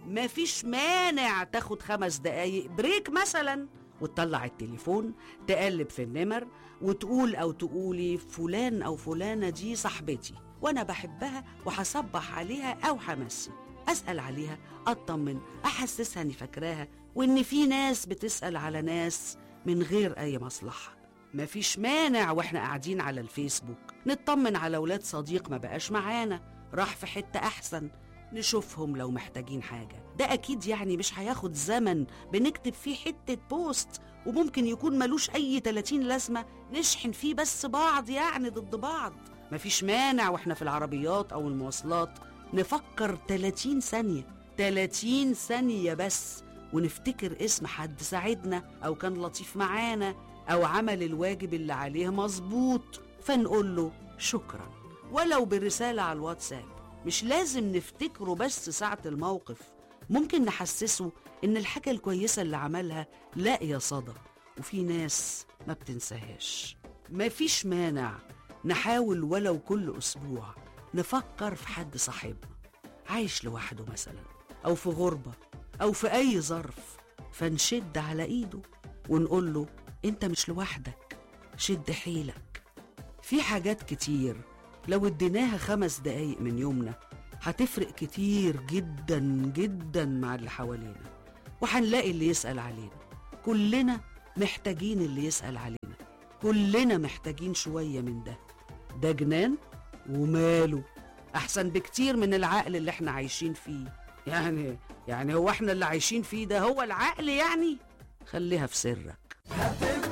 مفيش مانع تاخد خمس دقايق بريك مثلا وتطلع التليفون تقلب في النمر وتقول او تقولي فلان او فلانه دي صاحبتي وانا بحبها وهصبح عليها او همسي اسال عليها اطمن احسسها اني فاكراها وان في ناس بتسال على ناس من غير اي مصلحه مفيش مانع واحنا قاعدين على الفيسبوك نطمن على ولاد صديق ما بقاش معانا راح في حته احسن نشوفهم لو محتاجين حاجة ده أكيد يعني مش هياخد زمن بنكتب فيه حتة بوست وممكن يكون ملوش أي 30 لازمة نشحن فيه بس بعض يعني ضد بعض مفيش مانع واحنا في العربيات أو المواصلات نفكر 30 ثانية 30 ثانية بس ونفتكر اسم حد ساعدنا أو كان لطيف معانا أو عمل الواجب اللي عليه مظبوط فنقول له شكرا ولو برسالة على الواتساب مش لازم نفتكره بس ساعة الموقف ممكن نحسسه إن الحاجة الكويسة اللي عملها لاقية صدى وفي ناس ما بتنساهاش مفيش مانع نحاول ولو كل أسبوع نفكر في حد صاحبنا عايش لوحده مثلا أو في غربة أو في أي ظرف فنشد على إيده ونقول له أنت مش لوحدك شد حيلك في حاجات كتير لو اديناها خمس دقايق من يومنا هتفرق كتير جدا جدا مع اللي حوالينا وهنلاقي اللي يسأل علينا كلنا محتاجين اللي يسأل علينا كلنا محتاجين شوية من ده ده جنان وماله أحسن بكتير من العقل اللي احنا عايشين فيه يعني يعني هو احنا اللي عايشين فيه ده هو العقل يعني خليها في سرك